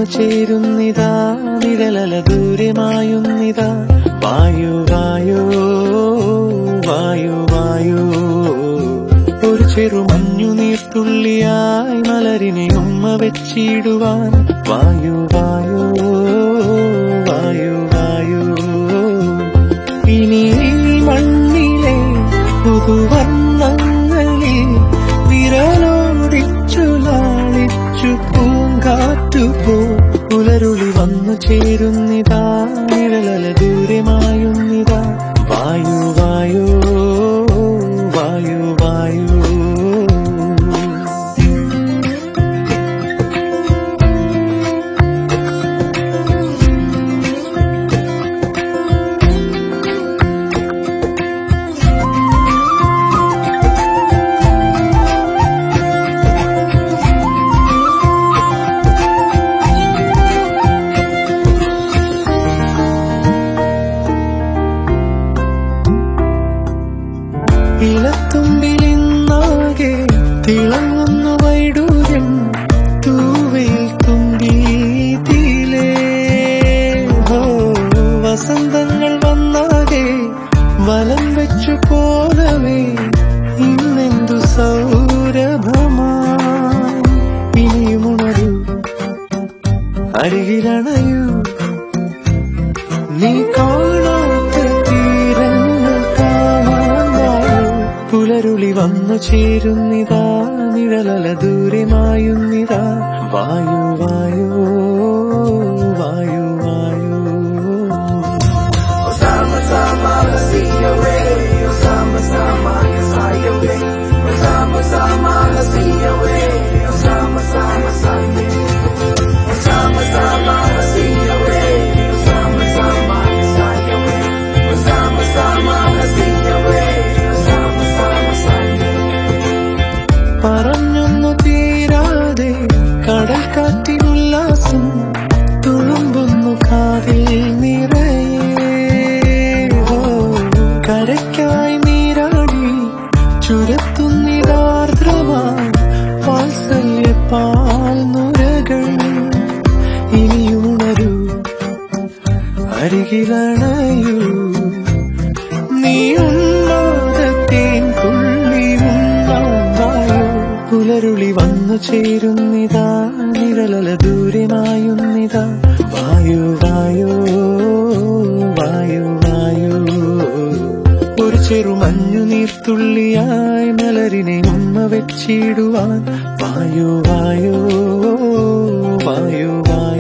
ചേരുന്നിതാ നിഴലല ദൂരമായുന്നിതാ വായു വായോ വായു വായോ ഒരു ചെറു മഞ്ഞു നീർത്തുള്ളിയായി മലരിനെ ഉമ്മ വെച്ചിടുവാൻ വായു വായോ വായു വായോ ഇനി ഈ മണ്ണിലെ പുതുവർണ്ണങ്ങളിൽ വിരലോടിച്ചു ലാളിച്ചു പൂങ്കാറ്റു പോ പുലരുളി വന്നു ചേരുന്നിതാ നിഴലല ദൂരമായുന്നിതാ വായു വായോ വായു വായു ഇലത്തുമ്പിലിന്നാകെ തിളങ്ങുന്നു വൈഡൂര്യം തൂവയിൽ തുമ്പീതിയിലേ ഹോ വസന്തങ്ങൾ വന്നാകെ വലം വെച്ചു പോലവേ ഇന്നെന്തു സൗരഭമാ ഇനിയുമുണരൂ അരികിലണയൂ നീ കാണാത്ത തീരങ്ങൾ കാണാൻ വായോ. പുലരുളി വന്നു ചേരുന്നിതാ നിഴലല ദൂരമായുന്നിതാ വായു വായോ വായു വായോ Osama Sama, I see your way. Osama Sama, yes I am way. Osama Sama, I see your way. Osama Sama, Sunday. Osama Sama, I see your way. Osama Sama, yes I am way. Osama Sama, I see your way. Osama Sama, Sunday. പറഞ്ഞൊന്നു തീരാതെ കടൽ കാറ്റിനുല്ലാസം തുളുമ്പുന്നു കാതിൽ നിറയെ ഹോ, കരയ്ക്കായി നീരാടി ചുരത്തുന്നിതാർദ്രമായി വാത്സല്യ പാൽനുരകൾ ഇനിയുണരൂ അരികിലണയൂ നീ ഉന്മാദത്തേൻ തുള്ളി ഉണ്ണായോ പുലരുളി വന്നു ചേരുന്നിതാ നിഴലല ദൂരമായുന്നിതാ വായു വായോ വായു വായോ ഒരു ചെറു മഞ്ഞു നീർത്തുള്ളിയായി മലരിനെ ഉമ്മ വെച്ചിടുവാൻ വായു വായോ വായു വായോ